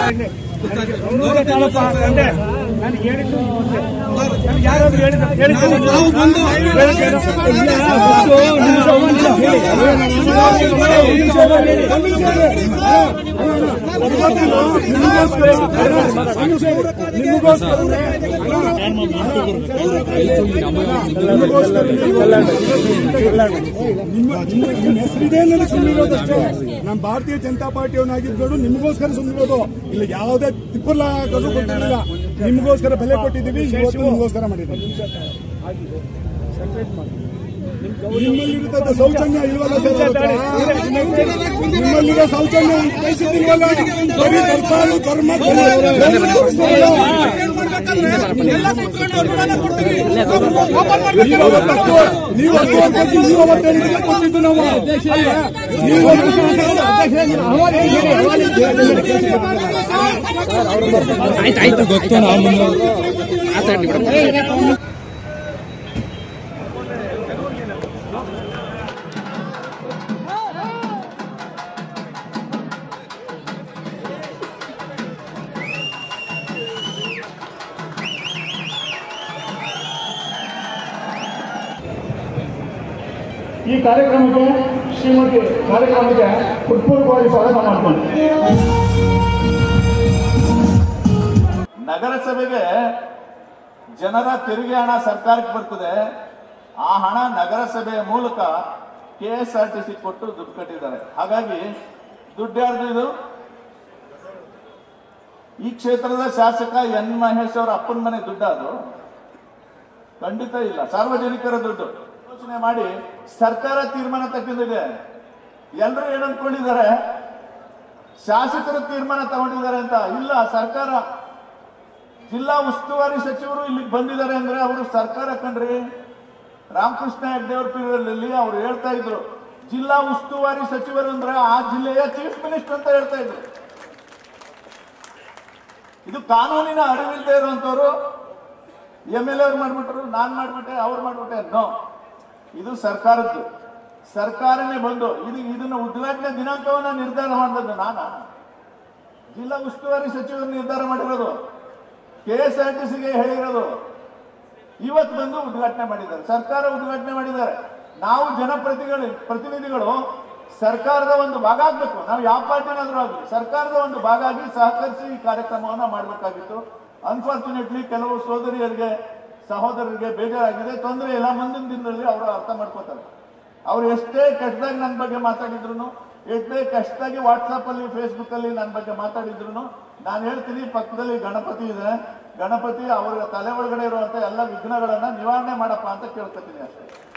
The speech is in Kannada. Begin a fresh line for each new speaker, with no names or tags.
ತಾಳಪ್ಪ ತಂದೆ ನನಗೆ ಹೇಳಿದ್ದು ಮುಂದೆ. ನನಗೆ ಯಾರಾದ್ರೂ ಹೇಳಿದ ಹೇಳಿದ್ದು
ನಾವು ಬಂದು
ಹೇಳಿದ್ದು ಇಲ್ಲ, ಗೊತ್ತು, ನಿಮಿಷ, ಒಂದು ನಿಮಿಷ ಹೇಳಿ. ಒಂದು ನಿಮಿಷ ಹೇಳಿ. ನಿಮಗೋಸ್ಕರ ನಿಮಗೋಸ್ಕರ
ನಿಮ್ಮ ನಿಮ್ಮ ನಿಮ್ಮ ಹೆಸರಿದೆ ನನಗೆ ಸುಮ್ಮನಿರೋದಷ್ಟೇ ನಾನು ಭಾರತೀಯ ಜನತಾ ಪಾರ್ಟಿಯವನಾಗಿದ್ದು ನಿಮಗೋಸ್ಕರ ಸುಮ್ಮನಿರೋದು ಇಲ್ಲ ಯಾವುದೇ ತಿಪ್ಪಲ ಹಾಕೋದು ಗೊತ್ತಿರಲಿಲ್ಲ ನಿಮಗೋಸ್ಕರ ಬೆಲೆ ಕೊಟ್ಟಿದ್ದೀವಿ ಇವತ್ತು ನಿಮಗೋಸ್ಕರ ಮಾಡಿದ್ದೀವಿ ನಿಮ್ಮಲ್ಲಿರ್ತದ ಸೌಜನ್ಯ ಇಲ್ವಲ್ಲ ಸರ್ ಅವ್ರ ಹತ್ರ? ನಿಮ್ಮಲ್ಲಿರೋ ಸೌಜನ್ಯ ಕೈಸಿದ್ದಿಲ್ವಲ್ಲ ಬರೀ ಸರ್ಕಾರ ಧರ್ಮ ನೀವು ಅವತ್ತು ನೀವು ಹತ್ತು ವರ್ಷಕ್ಕೆ ನೀವು ಅವತ್ತು ಹೇಳಿದ್ರೆ ಕೊಟ್ಟಿದ್ದು ನಾವು ಅಲ್ವಾ? ನೀವು
ಆಯ್ತಾಯ್ತು ಗೊತ್ತು ನಾವು ಮುಂದೆ ಮಾತಾಡ್ಲಿ ಬಿಡಪ್ಪ
ಈ ಕಾರ್ಯಕ್ರಮಕ್ಕೆ ಶ್ರೀಮತಿ ಕಾರ್ಯಕ್ರಮಕ್ಕೆ ಹೃತ್ಪೂರ್ವಕವಾಗಿ ಸ್ವಾಗತ ಮಾಡ್ಕೊಂಡು
ನಗರಸಭೆಗೆ ಜನರ ತೆರಿಗೆ ಹಣ ಸರ್ಕಾರಕ್ಕೆ ಬರ್ತದೆ ಆ ಹಣ ನಗರಸಭೆಯ ಮೂಲಕ K S R T C ಕೊಟ್ಟು ದುಡ್ಡು ಕಟ್ಟಿದ್ದಾರೆ ಹಾಗಾಗಿ ದುಡ್ಡು ಯಾರ್ದು ಇದು ಈ ಕ್ಷೇತ್ರದ ಶಾಸಕ ಎನ್ ಮಹೇಶ್ ಅವರ ಅಪ್ಪನ ಮನೆ ದುಡ್ಡು ಅದು ಖಂಡಿತ ಇಲ್ಲ ಸಾರ್ವಜನಿಕರ ದುಡ್ಡು ಯೋಚನೆ ಮಾಡಿ ಸರ್ಕಾರ ತೀರ್ಮಾನ ತಗೊಂಡಿದೆ ಎಲ್ಲರೂ ಏನ್ ಅನ್ಕೊಂಡಿದ್ದಾರೆ ಶಾಸಕರು ತೀರ್ಮಾನ ತಗೊಂಡಿದ್ದಾರೆ ಅಂತ ಇಲ್ಲ ಸರ್ಕಾರ ಜಿಲ್ಲಾ ಉಸ್ತುವಾರಿ ಸಚಿವರು ಇಲ್ಲಿಗೆ ಬಂದಿದ್ದಾರೆ ಅಂದ್ರೆ ಅವರು ಸರ್ಕಾರ ಕಣ್ರಿ ರಾಮಕೃಷ್ಣ ಹೆಗ್ಡೆ ಅವ್ರ ಪೀರಿಯಡ್ನಲ್ಲಿ ಅವ್ರು ಹೇಳ್ತಾ ಇದ್ರು ಜಿಲ್ಲಾ ಉಸ್ತುವಾರಿ ಸಚಿವರು ಅಂದ್ರೆ ಆ ಜಿಲ್ಲೆಯ ಚೀಫ್ ಮಿನಿಸ್ಟರ್ ಅಂತ ಹೇಳ್ತಾ ಇದ್ರು ಇದು ಕಾನೂನಿನ ಅರಿವಿಲ್ಲದೆ ಇರುವಂತವ್ರು ಎಂ ಎಲ್ ಅವ್ರು ಮಾಡ್ಬಿಟ್ರು ನಾನ್ ಮಾಡ್ಬಿಟ್ಟೆ ಅವ್ರು ಮಾಡ್ಬಿಟ್ಟೆ ನೋ ಇದು ಸರ್ಕಾರದ್ದು ಸರ್ಕಾರನೇ ಬಂದು ಇದು ಇದನ್ನ ಉದ್ಘಾಟನೆ ದಿನಾಂಕವನ್ನ ನಿರ್ಧಾರ ಮಾಡಿದ್ದು ನಾನಾ ಜಿಲ್ಲಾ ಉಸ್ತುವಾರಿ ಸಚಿವರು ನಿರ್ಧಾರ ಮಾಡಿರೋದು ಕೆ ಎಸ್ ಆರ್ ಟಿ ಸಿಗೆ ಹೇಳಿರೋದು ಇವತ್ತು ಬಂದು ಉದ್ಘಾಟನೆ ಮಾಡಿದ್ದಾರೆ ಸರ್ಕಾರ ಉದ್ಘಾಟನೆ ಮಾಡಿದ್ದಾರೆ ನಾವು ಜನಪ್ರತಿಗಳು ಪ್ರತಿನಿಧಿಗಳು ಸರ್ಕಾರದ ಒಂದು ಭಾಗ ಆಗ್ಬೇಕು ನಾವು ಯಾವ ಪಾರ್ಟಿನಾದ್ರೂ ಆಗಲಿ ಸರ್ಕಾರದ ಒಂದು ಭಾಗ ಆಗಿ ಸಹಕರಿಸಿ ಈ ಕಾರ್ಯಕ್ರಮವನ್ನ ಮಾಡಬೇಕಾಗಿತ್ತು ಅನ್ಫಾರ್ಚುನೇಟ್ಲಿ ಕೆಲವು ಸೋದರಿಯರಿಗೆ ಸಹೋದರರಿಗೆ ಬೇಜಾರಾಗಿದೆ ತೊಂದರೆ ಇಲ್ಲ ಮುಂದಿನ ದಿನದಲ್ಲಿ ಅವರು ಅರ್ಥ ಮಾಡ್ಕೋತಾರೆ ಅವ್ರು ಎಷ್ಟೇ ಕೆಟ್ಟದಾಗಿ ನನ್ನ ಬಗ್ಗೆ ಮಾತಾಡಿದ್ರು ಎಷ್ಟೇ ಕಷ್ಟದಾಗಿ ವಾಟ್ಸಪ್ ಅಲ್ಲಿ ಫೇಸ್ಬುಕ್ ಅಲ್ಲಿ ನನ್ನ ಬಗ್ಗೆ ಮಾತಾಡಿದ್ರು ನಾನು ಹೇಳ್ತೀನಿ ಪಕ್ಕದಲ್ಲಿ ಗಣಪತಿ ಇದೆ ಗಣಪತಿ ಅವರ ತಲೆ ಒಳಗಡೆ ಇರುವಂತ ಎಲ್ಲ ವಿಘ್ನಗಳನ್ನ ನಿವಾರಣೆ ಮಾಡಪ್ಪ ಅಂತ ಕೇಳ್ಕೊತೀನಿ ಅಷ್ಟೇ